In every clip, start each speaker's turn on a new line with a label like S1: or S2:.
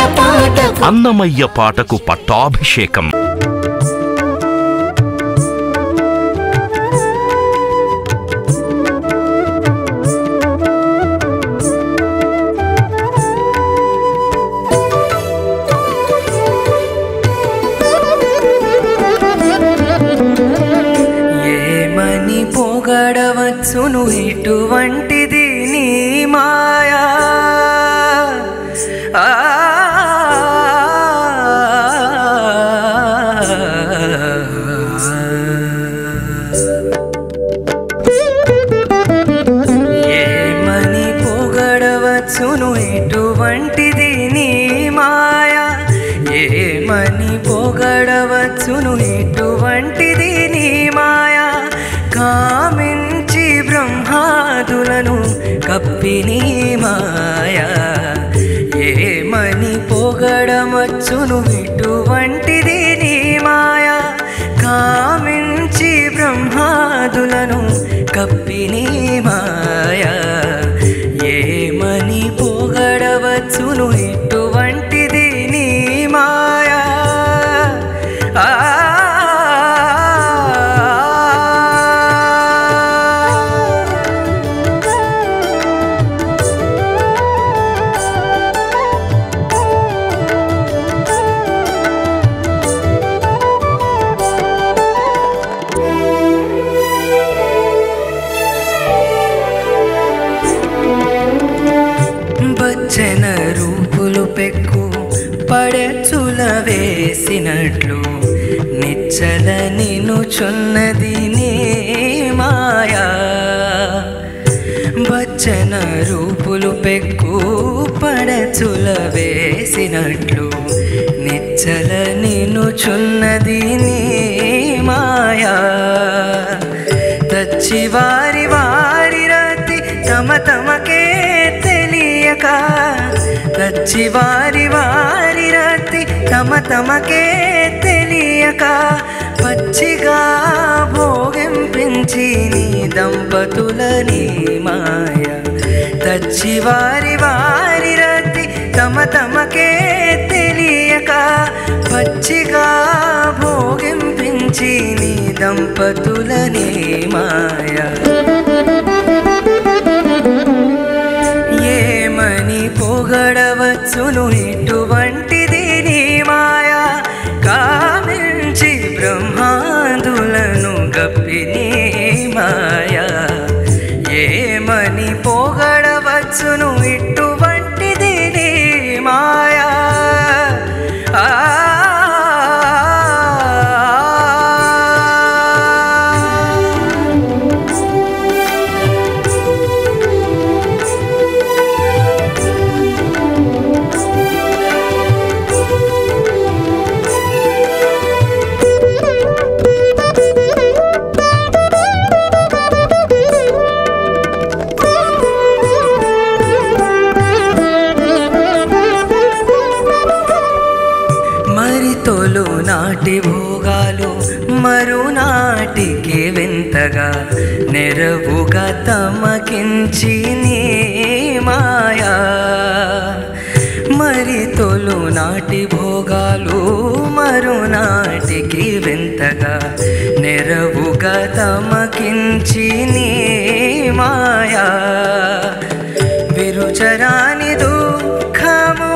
S1: పాటకు
S2: అన్నమయ్య పాటకు పట్టాభిషేకం
S3: ఏమని పొగడవచ్చును ఇటువంటిది నీ మాయా ఆ ఏమని పొగడవచ్చును ఇటువంటిది నీ మాయా ఏమని పొగడవచ్చును ఇటువంటిది నీ మాయా కామించి బ్రహ్మాదులను కప్పి నీ మాయా ఏమని పొగడవచ్చును ఇటువంటిది నీ మాయా కామించి బ్రహ్మాదులను కప్పి నీ మాయా ఏమని పొగడవచ్చును ఇటువంటిది నీ మాయా ఆ బచ్చన రూపులు పెక్కు పడచుల వేసినట్లు నిచ్చల నిను చున్నది నీ మాయా బచ్చన రూపులు పెక్కు పడచుల వేసినట్లు నిచ్చల నిను చున్నది నీ మాయా తచ్చి వారి వారి రాతి తమ తమకే తెలియక తచ్చి వారి వారి రాతి తమ తమకే తెలియక పచ్చిగా భోగింపించి నీ దంపతుల నీ మాయ తచ్చి వారి వారి రాతి తమ తమకే తెలియక పచ్చిగా భోగింపించి నీ దంపతుల నీ మాయ ఏమని పొగడవచ్చును ఇటువంటిది నీ మాయా కామించి బ్రహ్మాదులను గప్పి నీ మాయా ఏమని పొగడవచ్చును ఇటువంటిది నీ మాయా ఆ మరి తొలు నాటి భోగాలు మరునాటికి వింతగా నెరవుగా తమకించి నీ మాయా మరి తొలు నాటి భోగాలు మరునాటికి వింతగా నెరవుగా తమకించి నీ మాయా విరుచరాని దుఃఖము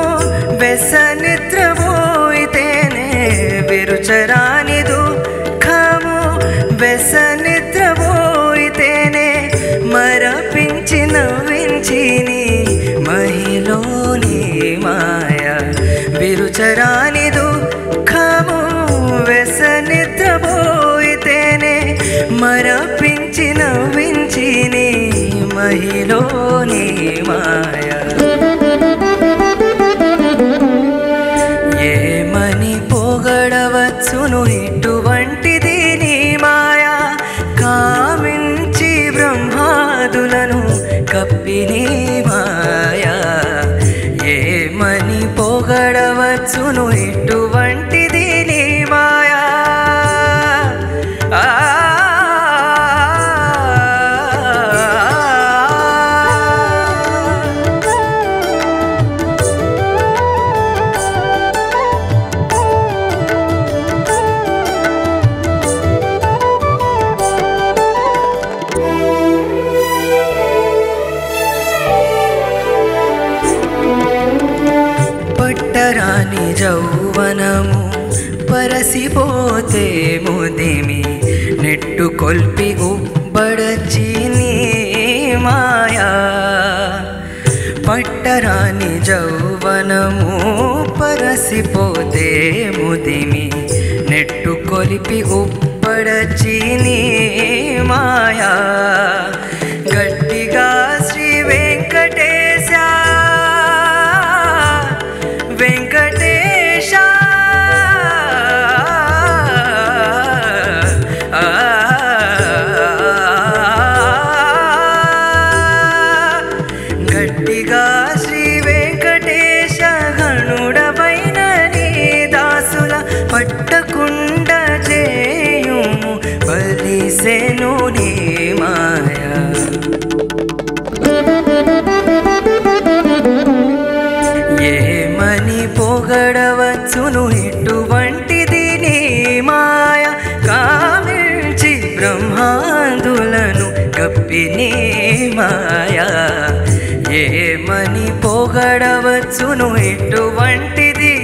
S3: వ్యసనిద్రపోయితేనే విరుచరాని దుఃఖము వ్యసనిద్రపోయితేనే మరపించి నవ్వించి నీ మహిలోని మాయ విరుచరాని దుఃఖము వ్యసనిద్రపోయితేనే మరపించి నవ్వించి నీ మహిలోని మాయ ఏమని పొగడవచ్చును ఇటువంటిది నీ మాయా కామించి బ్రహ్మాదులను కప్పి నీ మాయా ఏమని పొగడవచ్చును ఇటువంటిది నీ మాయా ఆ పట్టరాని జౌవనము పరసిపోతే ముదిమి నెట్టు కొల్పి ఉబ్బడచి నీ మాయా పట్టరాని జౌవనము పరసిపోతే ముదిమి నెట్టు కొలిపి ఉప్పడచి నీ మాయా గట్టిగా శ్రీ వెంకటేశ వెంకటేశ గట్టిగా శ్రీ వెంకటేశ గణుడవైన నీ దాసుల పట్టకుండ చేయుము బలిసెను నీ మాయా ఏమని పొగడవచ్చును ఇటువంటిది నీ మాయ కామించి బ్రహ్మాందులను కప్పి నీ మాయ ఏమని పొగడవచ్చును ఇటువంటిది